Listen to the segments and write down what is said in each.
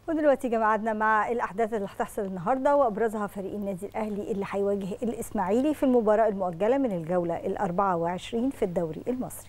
ودلوقتي جمعنا مع الاحداث اللي هتحصل النهارده وابرزها فريق النادي الاهلي اللي هيواجه الاسماعيلي في المباراه المؤجله من الجوله ال 24 في الدوري المصري.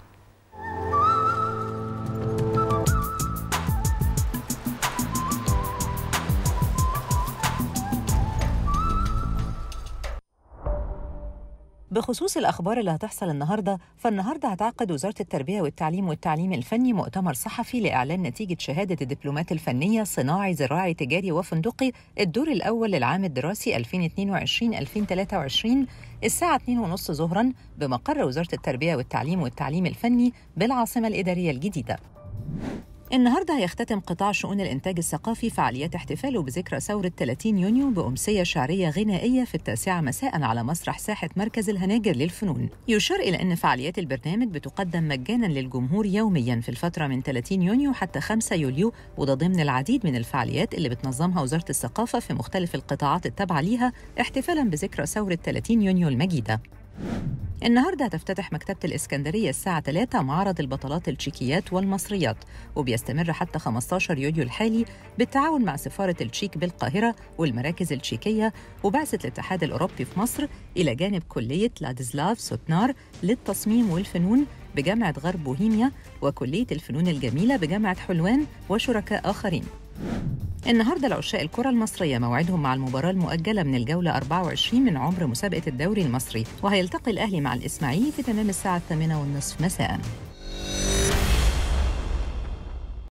بخصوص الأخبار اللي هتحصل النهاردة فالنهاردة هتعقد وزارة التربية والتعليم والتعليم الفني مؤتمر صحفي لإعلان نتيجة شهادة الدبلومات الفنية صناعي زراعي تجاري وفندقي الدور الأول للعام الدراسي 2022-2023 الساعة 2:30 ظهرا بمقر وزارة التربية والتعليم والتعليم الفني بالعاصمة الإدارية الجديدة النهارده هيختتم قطاع شؤون الإنتاج الثقافي فعاليات احتفاله بذكرى ثورة 30 يونيو بأمسية شعرية غنائية في التاسعة مساء على مسرح ساحة مركز الهناجر للفنون. يشار إلى أن فعاليات البرنامج بتقدم مجانا للجمهور يوميا في الفترة من 30 يونيو حتى 5 يوليو وده ضمن العديد من الفعاليات اللي بتنظمها وزارة الثقافة في مختلف القطاعات التابعة ليها احتفالا بذكرى ثورة 30 يونيو المجيدة. النهاردة هتفتتح مكتبة الإسكندرية الساعة 3 معرض البطلات التشيكيات والمصريات وبيستمر حتى 15 يوليو الحالي بالتعاون مع سفارة التشيك بالقاهرة والمراكز التشيكية وبعثة الاتحاد الأوروبي في مصر إلى جانب كلية لاديزلاف سوتنار للتصميم والفنون بجامعة غرب بوهيميا وكلية الفنون الجميلة بجامعة حلوان وشركاء آخرين النهارده العشاء الكرة المصرية موعدهم مع المباراة المؤجلة من الجولة 24 من عمر مسابقة الدوري المصري وهيلتقي الأهلي مع الإسماعيلي في تمام الساعة الثامنة والنصف مساءً